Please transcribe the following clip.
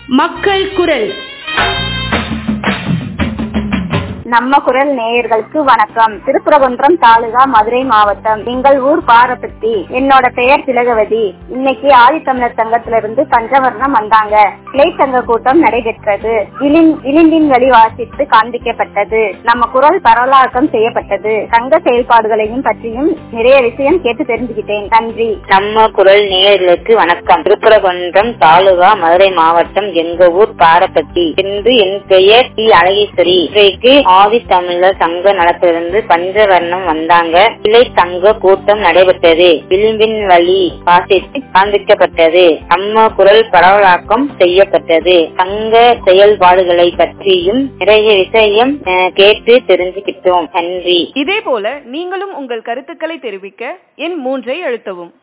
மக்கள் குரல் நம்ம குரல் நேயர்களுக்கு வணக்கம் திருப்புரகுன்றம் தாலுகா மதுரை மாவட்டம் எங்கள் ஊர் பாரபத்தி என்னோட பெயர் திலகவதி இன்னைக்கு ஆதித்தமிழர் சங்கத்திலிருந்து பஞ்சவர்ணம் வந்தாங்க கிளை சங்க கூட்டம் நடைபெற்றது விளிம்- விளிம்பின் வழி வாசித்து காண்பிக்கப்பட்டது நம்ம குரல் பரவலாக்கம் செய்யப்பட்டது சங்க செயல்பாடுகளையும் பற்றியும் நிறைய விஷயம் கேட்டு தெரிஞ்சுக்கிட்டேன் நன்றி நம்ம குரல் நேயர்களுக்கு வணக்கம் திருப்பரங்குன்றம் தாலுகா மதுரை மாவட்டம் எங்க ஊர் பாரப்பட்டி என்று என் பெயர் டி அழகேஸ்வரி இன்றைக்கு ஆதி தமிழர் சங்க நலத்திலிருந்து பஞ்சவர்ணம் வந்தாங்க கிளை சங்க கூட்டம் நடைபெற்றது விளிம்பின் வழி வாசித்து காண்பிக்கப்பட்டது நம்ம குரல் பரவலாக்கம் செய்யப்பட்டது சங்க செயல்பாடுகளை பற்றியும் நிறைய விஷயம் அஹ், கேட்டு தெரிஞ்சுக்கிட்டோம் நன்றி இதே போல நீங்களும் உங்கள் கருத்துக்களை தெரிவிக்க எண் மூன்றை அழுத்தவும்